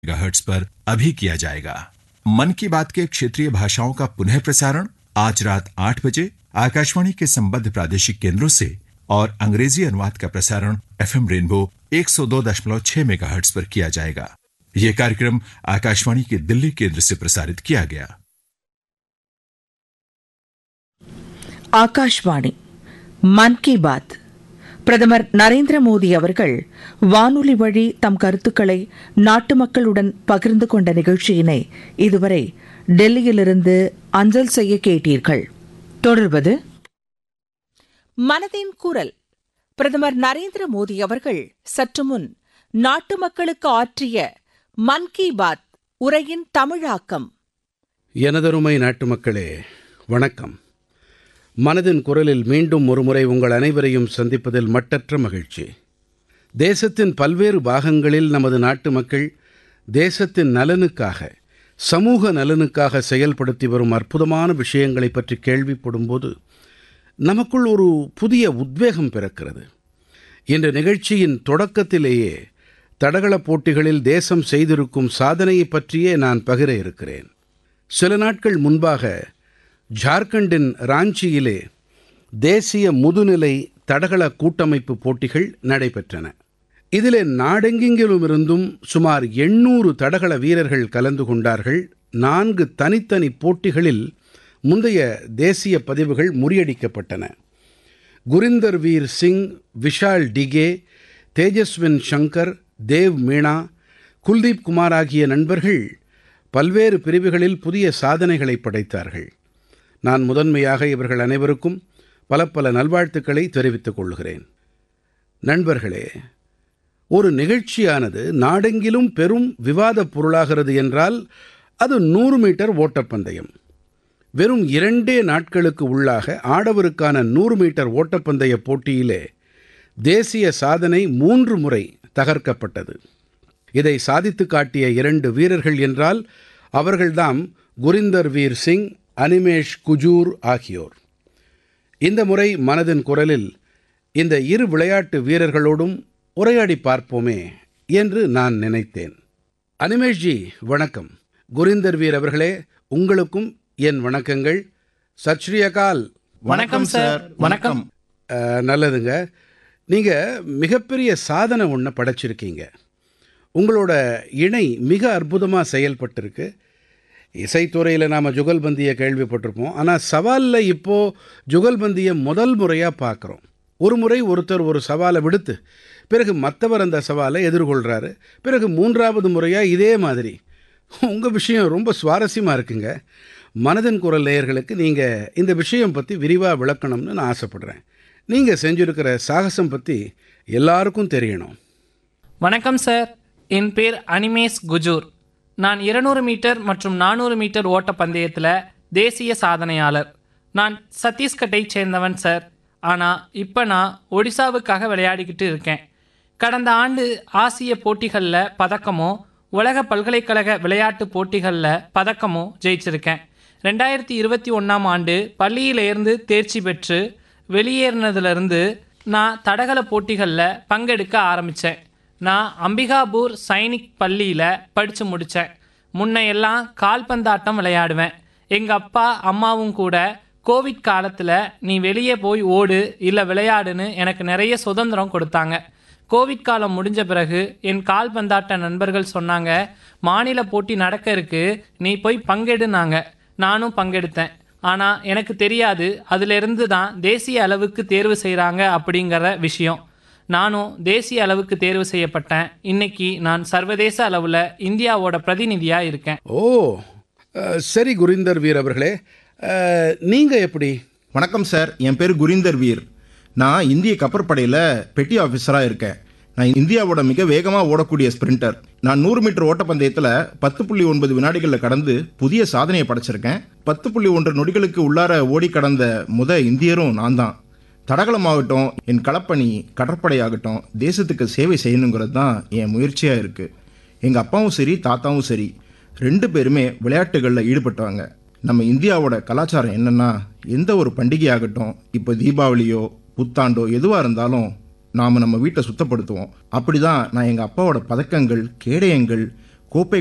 megahertz पर अभी किया जाएगा मन की बात के क्षेत्रीय भाषाओं का पुनः प्रसारण आज रात आठ बजे आकाशवाणी के संबद्ध प्रादेशिक केंद्रों से और अंग्रेजी अनुवाद का प्रसारण एफएम रेनबो 102.6 मेगाहर्ट्ज पर किया जाएगा यह कार्यक्रम आकाशवाणी के दिल्ली केंद्र से प्रसारित किया गया ஆகாஷ்வாணி மன் கி பாத் பிரதமர் நரேந்திர மோடி அவர்கள் வானொலி வழி தம் கருத்துக்களை நாட்டு மக்களுடன் பகிர்ந்து கொண்ட நிகழ்ச்சியினை இதுவரை டெல்லியிலிருந்து அஞ்சல் செய்ய கேட்டீர்கள் தொடர்வது மனதின் குரல் பிரதமர் நரேந்திர மோடி அவர்கள் சற்று முன் நாட்டு மக்களுக்கு ஆற்றிய மன் கி பாத் உரையின் தமிழாக்கம் எனதருமை நாட்டு மக்களே வணக்கம் மனதின் குரலில் மீண்டும் ஒருமுறை உங்கள் அனைவரையும் சந்திப்பதில் மட்டற்ற மகிழ்ச்சி தேசத்தின் பல்வேறு பாகங்களில் நமது நாட்டு மக்கள் தேசத்தின் நலனுக்காக சமூக நலனுக்காக செயல்படுத்தி வரும் அற்புதமான விஷயங்களைப் பற்றி கேள்விப்படும்போது நமக்குள் ஒரு புதிய உத்வேகம் பிறக்கிறது இன்று நிகழ்ச்சியின் தொடக்கத்திலேயே தடகளப் போட்டிகளில் தேசம் செய்திருக்கும் சாதனையைப் பற்றியே நான் பகிர இருக்கிறேன் சில நாட்கள் முன்பாக ஜார்க்கண்டின் ராஞ்சியிலே தேசிய முதுநிலை தடகள கூட்டமைப்பு போட்டிகள் நடைபெற்றன இதிலே நாடெங்கிலுமிருந்தும் சுமார் எண்ணூறு தடகள வீரர்கள் கலந்து கொண்டார்கள் நான்கு தனித்தனி போட்டிகளில் முந்தைய தேசிய பதிவுகள் முறியடிக்கப்பட்டன குரிந்தர் வீர் சிங் விஷால் டிகே தேஜஸ்வின் சங்கர் தேவ் மீனா குல்தீப் குமார் ஆகிய நண்பர்கள் பல்வேறு பிரிவுகளில் புதிய சாதனைகளை படைத்தார்கள் நான் முதன்மையாக இவர்கள் அனைவருக்கும் பல பல நல்வாழ்த்துக்களை தெரிவித்துக் கொள்கிறேன் நண்பர்களே ஒரு நிகழ்ச்சியானது நாடெங்கிலும் பெரும் விவாதப் பொருளாகிறது என்றால் அது நூறு மீட்டர் ஓட்டப்பந்தயம் வெறும் இரண்டே நாட்களுக்கு உள்ளாக ஆடவருக்கான நூறு மீட்டர் ஓட்டப்பந்தய போட்டியிலே தேசிய சாதனை மூன்று முறை தகர்க்கப்பட்டது இதை சாதித்து காட்டிய இரண்டு வீரர்கள் என்றால் அவர்கள்தாம் குரிந்தர் வீர் சிங் அனிமேஷ் குஜூர் ஆகியோர் இந்த முறை மனதின் குரலில் இந்த இரு விளையாட்டு வீரர்களோடும் உரையாடி பார்ப்போமே என்று நான் நினைத்தேன் அனிமேஷ்ஜி வணக்கம் குரிந்தர் வீர் அவர்களே உங்களுக்கும் என் வணக்கங்கள் சத் ஸ்ரீ அகால் வணக்கம் சார் வணக்கம் அஹ், நல்லதுங்க நீங்கள் மிகப்பெரிய சாதனை ஒன்று படைச்சிருக்கீங்க உங்களோட இணை மிக அற்புதமாக செயல்பட்டிருக்கு இசைத்துறையில் நாம் ஜுகல்பந்தியை கேள்விப்பட்டிருப்போம் ஆனால் சவாலில் இப்போது ஜுகல்பந்தியை முதல் முறையாக பார்க்குறோம் ஒரு முறை ஒருத்தர் ஒரு சவாலை விடுத்து பிறகு மற்றவர் அந்த சவாலை எதிர்கொள்கிறாரு பிறகு மூன்றாவது முறையாக இதே மாதிரி உங்கள் விஷயம் ரொம்ப சுவாரஸ்யமாக இருக்குங்க மனதின் குரல் நேயர்களுக்கு நீங்கள் இந்த விஷயம் பற்றி விரிவாக விளக்கணும்னு நான் ஆசைப்படுறேன் நீங்கள் செஞ்சுருக்கிற சாகசம் பற்றி எல்லாருக்கும் தெரியணும் வணக்கம் சார் என் பேர் அனிமேஷ் குஜூர் நான் 200 மீட்டர் மற்றும் நானூறு மீட்டர் ஓட்ட பந்தயத்தில் தேசிய சாதனையாளர் நான் சத்தீஸ்கட்டைச் சேர்ந்தவன் சார் ஆனால் இப்போ நான் ஒடிசாவுக்காக விளையாடிக்கிட்டு இருக்கேன் கடந்த ஆண்டு ஆசிய போட்டிகளில் பதக்கமோ உலக பல்கலைக்கழக விளையாட்டு போட்டிகளில் பதக்கமோ ஜெயிச்சிருக்கேன் ரெண்டாயிரத்தி இருபத்தி ஒன்றாம் ஆண்டு பள்ளியிலேருந்து தேர்ச்சி பெற்று வெளியேறினதுலேருந்து நான் தடகள போட்டிகளில் பங்கெடுக்க ஆரம்பித்தேன் நான் அம்பிகாபூர் சைனிக் பள்ளியில் படித்து முடித்தேன் முன்ன எல்லாம் கால்பந்தாட்டம் விளையாடுவேன் எங்கள் அப்பா அம்மாவும் கூட கோவிட் காலத்தில் நீ வெளியே போய் ஓடு இல்லை விளையாடுன்னு எனக்கு நிறைய சுதந்திரம் கொடுத்தாங்க கோவிட் காலம் முடிஞ்ச பிறகு என் கால்பந்தாட்ட நண்பர்கள் சொன்னாங்க மாநில போட்டி நடக்க இருக்கு நீ போய் பங்கெடுனாங்க நானும் பங்கெடுத்தேன் ஆனால் எனக்கு தெரியாது அதிலிருந்து தான் தேசிய அளவுக்கு தேர்வு செய்கிறாங்க அப்படிங்கிற விஷயம் நானும் தேசிய அளவுக்கு தேர்வு செய்யப்பட்டேன் இன்னைக்கு நான் சர்வதேச அளவில் இந்தியாவோட பிரதிநிதியாக இருக்கேன் ஓ அஹ், சரி குரிந்தர் வீர் அவர்களே அஹ், நீங்க எப்படி வணக்கம் சார் என் பேர் குரிந்தர் வீர் நான் இந்திய கப்பற்படையில் பெட்டி ஆஃபீஸராக இருக்கேன் நான் இந்தியாவோட மிக வேகமாக ஓடக்கூடிய ஸ்பிரிண்டர் நான் நூறு மீட்டர் ஓட்டப்பந்தயத்தில் பத்து புள்ளி ஒன்பது வினாடிகளில் கடந்து புதிய சாதனையை படைச்சிருக்கேன் பத்து புள்ளி ஒன்று நொடிகளுக்கு உள்ளார ஓடி கடந்த முத இந்தியரும் நான் தான் தடகளமாகட்டும் என் களப்பணி கடற்படையாகட்டும் தேசத்துக்கு சேவை செய்யணுங்கிறது தான் என் முயற்சியாக இருக்குது எங்கள் அப்பாவும் சரி தாத்தாவும் சரி ரெண்டு பேருமே விளையாட்டுகளில் ஈடுபட்டவங்க நம்ம இந்தியாவோட கலாச்சாரம் என்னன்னா எந்த ஒரு பண்டிகையாகட்டும் இப்போ தீபாவளியோ புத்தாண்டோ எதுவாக இருந்தாலும் நாம் நம்ம வீட்டை சுத்தப்படுத்துவோம் அப்படி தான் நான் எங்கள் அப்பாவோட பதக்கங்கள் கேடயங்கள் கோப்பை